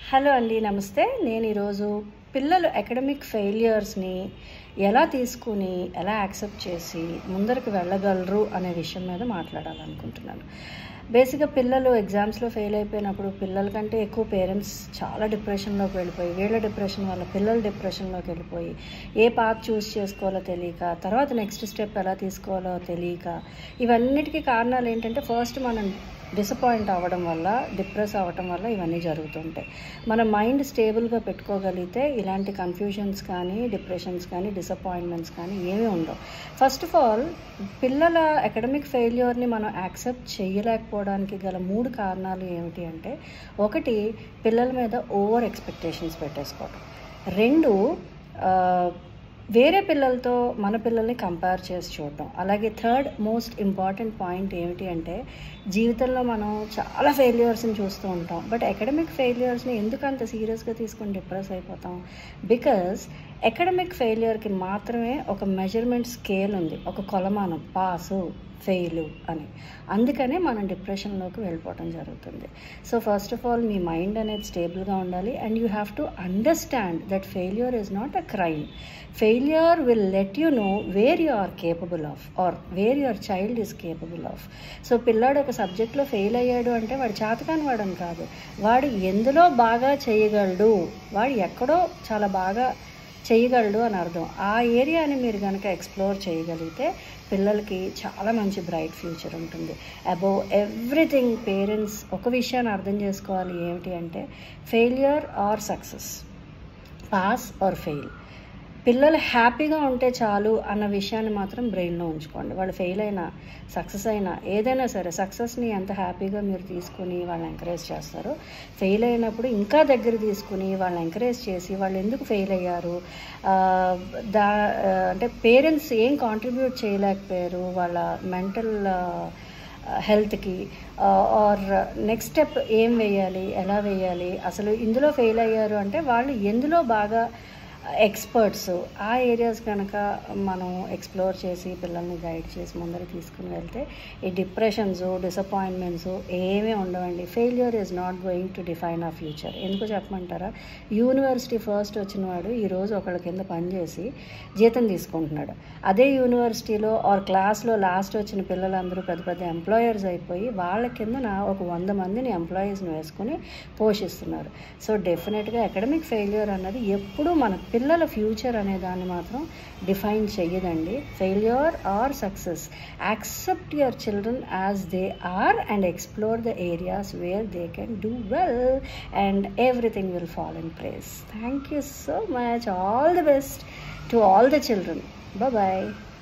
hello అండి నమస్తే నేను ఈరోజు పిల్లలు అకాడమిక్ ఫెయిలియర్స్ని ఎలా తీసుకుని ఎలా యాక్సెప్ట్ చేసి ముందరికి వెళ్ళగలరు అనే విషయం మీద మాట్లాడాలనుకుంటున్నాను బేసిక్గా పిల్లలు ఎగ్జామ్స్లో ఫెయిల్ అయిపోయినప్పుడు పిల్లల కంటే ఎక్కువ పేరెంట్స్ చాలా డిప్రెషన్లోకి వెళ్ళిపోయి వీళ్ళ డిప్రెషన్ వల్ల పిల్లలు డిప్రెషన్లోకి వెళ్ళిపోయి ఏ పాత్ చూస్ చేసుకోవాలో తెలియక తర్వాత నెక్స్ట్ స్టెప్ ఎలా తీసుకోవాలో తెలియక ఇవన్నిటికీ కారణాలు ఏంటంటే ఫస్ట్ మనం డిసప్పాయింట్ అవ్వడం వల్ల డిప్రెస్ అవ్వడం వల్ల ఇవన్నీ జరుగుతుంటాయి మన మైండ్ స్టేబుల్గా పెట్టుకోగలిగితే ఇలాంటి కన్ఫ్యూజన్స్ కానీ డిప్రెషన్స్ కానీ డిసప్పాయింట్మెంట్స్ కానీ ఏమీ ఉండవు ఫస్ట్ ఆఫ్ ఆల్ పిల్లల అకాడమిక్ ఫెయిల్యూర్ని మనం యాక్సెప్ట్ చేయలేకపోవడానికి గల మూడు కారణాలు ఏమిటి అంటే ఒకటి పిల్లల మీద ఓవర్ ఎక్స్పెక్టేషన్స్ పెట్టేసుకోవడం రెండు ఆ, వేరే పిల్లలతో మన పిల్లల్ని కంపేర్ చేసి చూడడం అలాగే థర్డ్ మోస్ట్ ఇంపార్టెంట్ పాయింట్ ఏమిటి అంటే జీవితంలో మనం చాలా ఫెయిల్యూర్స్ని చూస్తూ ఉంటాం బట్ అకాడమిక్ ఫెయిల్యూర్స్ని ఎందుకు అంత సీరియస్గా తీసుకొని డిప్రెస్ అయిపోతాం బికాస్ అకాడమిక్ ఫెయిల్యూర్కి మాత్రమే ఒక మెజర్మెంట్ స్కేల్ ఉంది ఒక కొలమానం పాసు ఫెయిల్ అని అందుకనే మనం డిప్రెషన్లోకి వెళ్ళిపోవడం జరుగుతుంది సో ఫస్ట్ ఆఫ్ ఆల్ మీ మైండ్ అనేది స్టేబుల్గా ఉండాలి and you have to understand that failure is not a crime failure will let you know where you are capable of or where your child is capable of so పిల్లాడు ఒక సబ్జెక్ట్లో fail అయ్యాడు అంటే వాడు చేతకాని వాడని కాదు వాడు ఎందులో బాగా చేయగలడు వాడు ఎక్కడో చాలా బాగా చేయగలడు అని అర్థం ఆ ఏరియాని మీరు కనుక ఎక్స్ప్లోర్ చేయగలిగితే పిల్లలకి చాలా మంచి బ్రైట్ ఫ్యూచర్ ఉంటుంది అబౌవ్ ఎవ్రీథింగ్ పేరెంట్స్ ఒక విషయాన్ని అర్థం చేసుకోవాలి ఏమిటి అంటే failure or success pass or fail పిల్లలు హ్యాపీగా ఉంటే చాలు అన్న విషయాన్ని మాత్రం బ్రెయిన్లో ఉంచుకోండి వాళ్ళు ఫెయిల్ అయినా సక్సెస్ అయినా ఏదైనా సరే సక్సెస్ని ఎంత హ్యాపీగా మీరు తీసుకుని వాళ్ళని ఎంకరేజ్ చేస్తారో ఫెయిల్ అయినప్పుడు ఇంకా దగ్గర తీసుకుని వాళ్ళని ఎంకరేజ్ చేసి వాళ్ళు ఎందుకు ఫెయిల్ అయ్యారు ఆ, దా ఆ, అంటే పేరెంట్స్ ఏం కాంట్రిబ్యూట్ చేయలేకపోయారు వాళ్ళ మెంటల్ హెల్త్కి ఆర్ నెక్స్ట్ స్టెప్ ఏం వేయాలి ఎలా వేయాలి అసలు ఇందులో ఫెయిల్ అయ్యారు అంటే వాళ్ళు ఎందులో బాగా ఎక్స్పర్ట్స్ ఆ ఏరియాస్ కనుక మనం ఎక్స్ప్లోర్ చేసి పిల్లల్ని గైడ్ చేసి ముందర తీసుకుని వెళ్తే ఈ డిప్రెషన్స్ డిసప్పాయింట్మెంట్స్ ఏమీ ఉండవండి failure is not going to define a future ఎందుకు చెప్పమంటారా యూనివర్సిటీ ఫస్ట్ వచ్చిన వాడు ఈరోజు ఒకళ్ళ కింద పనిచేసి జీతం తీసుకుంటున్నాడు అదే యూనివర్సిటీలో ఆర్ క్లాస్లో లాస్ట్ వచ్చిన పిల్లలందరూ పెద్ద పెద్ద ఎంప్లాయర్స్ అయిపోయి వాళ్ళ కిందన ఒక వంద మందిని ఎంప్లాయీస్ని వేసుకుని పోషిస్తున్నారు సో డెఫినెట్గా అకాడమిక్ ఫెయిల్యూర్ అన్నది ఎప్పుడూ మన పిల్లల ఫ్యూచర్ అనే దాన్ని మాత్రం డిఫైన్ చెయ్యదండి failure or success accept your children as they are and explore the areas where they can do well and everything will fall in place thank you so much all the best to all the children bye